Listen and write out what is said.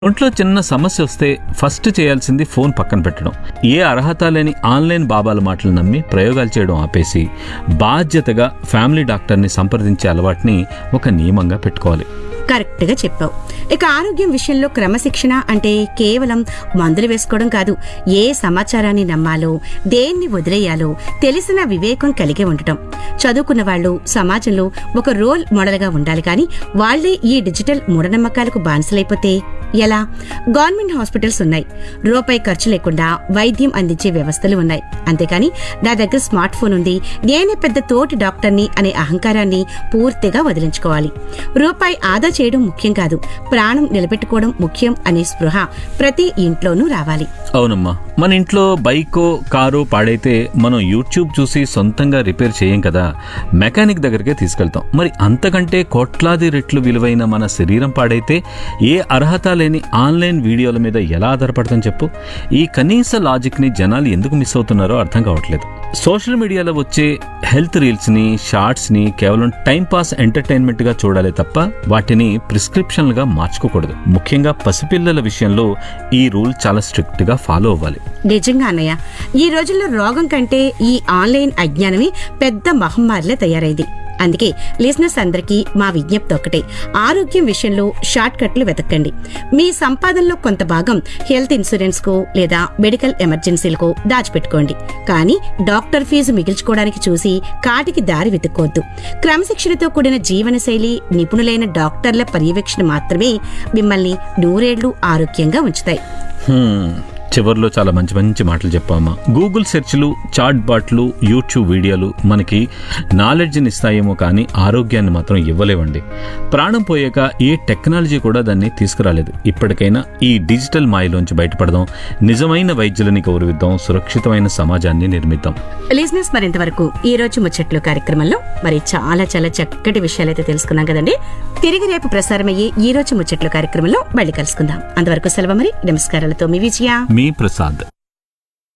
ఒంట్లో చిన్న సమస్య వస్తే ఫస్ట్ చేయాల్సింది ఫోన్ పక్కన పెట్టడం ఏ అర్హత లేని ఆన్లైన్ బాబాల మాటలు నమ్మి ప్రయోగాలు చేయడం ఆపేసి బాధ్యతగా ఫ్యామిలీ డాక్టర్ని సంప్రదించే అలవాటుని ఒక నియమంగా పెట్టుకోవాలి కరెక్ట్ గా చెప్పావు ఇక ఆరోగ్యం విషయంలో క్రమశిక్షణ అంటే కేవలం మందులు వేసుకోవడం కాదు ఏ సమాచారాన్ని నమ్మాలో దేన్ని వదిలేయాలో తెలిసిన వివేకం కలిగి ఉండటం చదువుకున్న వాళ్ళు సమాజంలో ఒక రోల్ మోడల్గా ఉండాలి కానీ వాళ్లే ఈ డిజిటల్ మూఢనమ్మకాలకు బానిసలైపోతే ఎలా గవర్నమెంట్ హాస్పిటల్స్ ఉన్నాయి రూపాయి ఖర్చు లేకుండా వైద్యం అందించే వ్యవస్థలు ఉన్నాయి అంతేకాని నా దగ్గర స్మార్ట్ ఫోన్ ఉంది నేనే పెద్ద తోటి డాక్టర్ని అనే అహంకారాన్ని పూర్తిగా వదిలించుకోవాలి రూపాయి ఆదా చేయడం ముఖ్యం కాదు ప్రాణం నిలబెట్టుకోవడం ముఖ్యం అనే స్పృహ ప్రతి ఇంట్లోనూ రావాలి అవునమ్మా మన ఇంట్లో బైకో కారో పాడైతే మనం యూట్యూబ్ చూసి సొంతంగా రిపేర్ చేయం కదా మెకానిక్ దగ్గరికే తీసుకెళ్తాం మరి అంతకంటే కోట్లాది రెట్లు విలువైన మన శరీరం పాడైతే ఏ అర్హత లేని ఆన్లైన్ వీడియోల మీద ఎలా ఆధారపడతాం చెప్పు ఈ కనీస లాజిక్ని జనాలు ఎందుకు మిస్ అవుతున్నారో అర్థం కావట్లేదు సోషల్ మీడియాలో వచ్చే హెల్త్ రీల్స్ని షార్ట్స్ని కేవలం టైం పాస్ ఎంటర్టైన్మెంట్గా చూడాలి తప్ప వాటిని ప్రిస్క్రిప్షన్లుగా మార్చుకోకూడదు ముఖ్యంగా పసిపిల్లల విషయంలో ఈ రూల్ చాలా స్ట్రిక్ట్గా ఫాలో అవ్వాలి నిజంగా అన్నయ్య ఈ రోజుల్లో రోగం కంటే ఈ ఆన్లైన్ అజ్ఞానమే పెద్ద మహమ్మారిలా తయారైంది అందుకే లిజినెస్ అందరికీ మా విజ్ఞప్తి ఒకటే ఆరోగ్యం విషయంలో షార్ట్ కట్లు వెతకండి మీ సంపాదనలో కొంత భాగం హెల్త్ ఇన్సూరెన్స్ కు లేదా మెడికల్ ఎమర్జెన్సీలకు దాచిపెట్టుకోండి కానీ డాక్టర్ ఫీజు మిగిల్చుకోవడానికి చూసి కాటికి దారి వెతుక్కోవద్దు క్రమశిక్షణతో కూడిన జీవనశైలి నిపుణులైన డాక్టర్ల పర్యవేక్షణ మాత్రమే మిమ్మల్ని నూరేళ్లు ఆరోగ్యంగా ఉంచుతాయి హ్మ్, చివర్లో చాలా మంచి మంచి మాటలు చెప్పామా గూగుల్ సెర్చ్లు చాట్ బాట్లు యూట్యూబ్ వీడియోలు మనకి నాలెడ్జ్ని ఇస్తాయేమో కానీ ఆరోగ్యాన్ని మాత్రం ఇవ్వలేవండి ప్రాణం పోయాక ఏ టెక్నాలజీ కూడా దాన్ని తీసుకురాలేదు ఇప్పటికైనా ఈ డిజిటల్ మాయలోంచి బయటపడదాం నిజమైన వైద్యులని గౌరవిద్దాం సురక్షితమైన సమాజాన్ని నిర్మిద్దాం లిజినెస్ మరింతవరకు ఈ రోజు ముచ్చట్లు కార్యక్రమంలో మరి చాలా చాలా చక్కటి విషయాలైతే తెలుసుకున్నాం కదండి తిరిగి రేపు ప్రసారమయ్యే ఈ రోజు ముచ్చట్లు కార్యక్రమంలో మళ్ళీ కలుసుకుందాం అంతవరకు సెలవు మరి నమస్కారాలతో మీ విజయ మీ ప్రసాద్